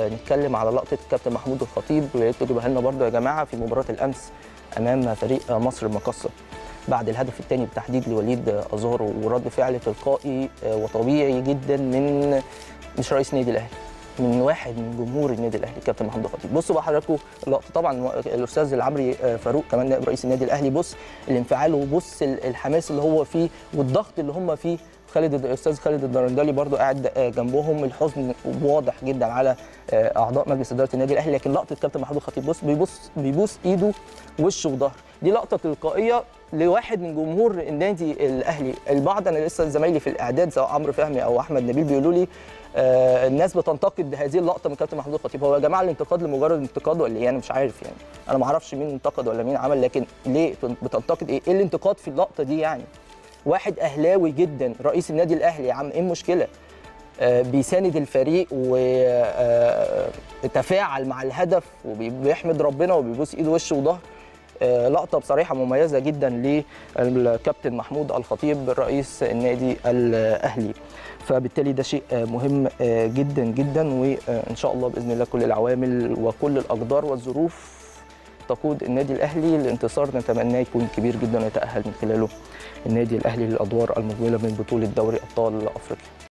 نتكلم على لقطه الكابتن محمود الخطيب ويا ريت تجيبها لنا برضه يا جماعه في مباراه الامس امام فريق مصر المقصه بعد الهدف الثاني بالتحديد لوليد ازارو ورد فعل تلقائي وطبيعي جدا من مش رئيس النادي الاهلي من واحد من جمهور النادي الاهلي كابتن محمود الخطيب بصوا بقى حضراتكم اللقطه طبعا الاستاذ العمري فاروق كمان نائب رئيس النادي الاهلي بص الانفعال وبص الحماس اللي هو فيه والضغط اللي هم فيه خالد الاستاذ خالد الدرندلي برضو قاعد جنبهم الحزن واضح جدا على اعضاء مجلس اداره النادي الاهلي لكن لقطه كابتن محمود الخطيب بص بيبص بيبوس ايده وشه وظهره دي لقطه تلقائيه لواحد من جمهور النادي الاهلي البعض انا لسه زمايلي في الاعداد سواء عمرو فهمي او احمد نبيل بيقولوا لي آه الناس بتنتقد هذه اللقطه من كابتن محمود الخطيب هو يا جماعه الانتقاد لمجرد انتقاد ولا ايه انا مش عارف يعني انا ما اعرفش مين انتقد ولا مين عمل لكن ليه بتنتقد ايه ايه الانتقاد في اللقطه دي يعني واحد اهلاوي جدا رئيس النادي الاهلي يا عم ايه المشكله آه بيساند الفريق وتفاعل مع الهدف وبيحمد ربنا وبيبوس ايده وشه وظهر آه لقطه بصراحه مميزه جدا للكابتن محمود الخطيب رئيس النادي الاهلي فبالتالي ده شيء مهم جدا جدا وان شاء الله باذن الله كل العوامل وكل الاقدار والظروف تقود النادي الاهلي لانتصار نتمناه يكون كبير جدا ويتاهل من خلاله النادي الاهلي للادوار المقبله من بطوله دوري ابطال افريقيا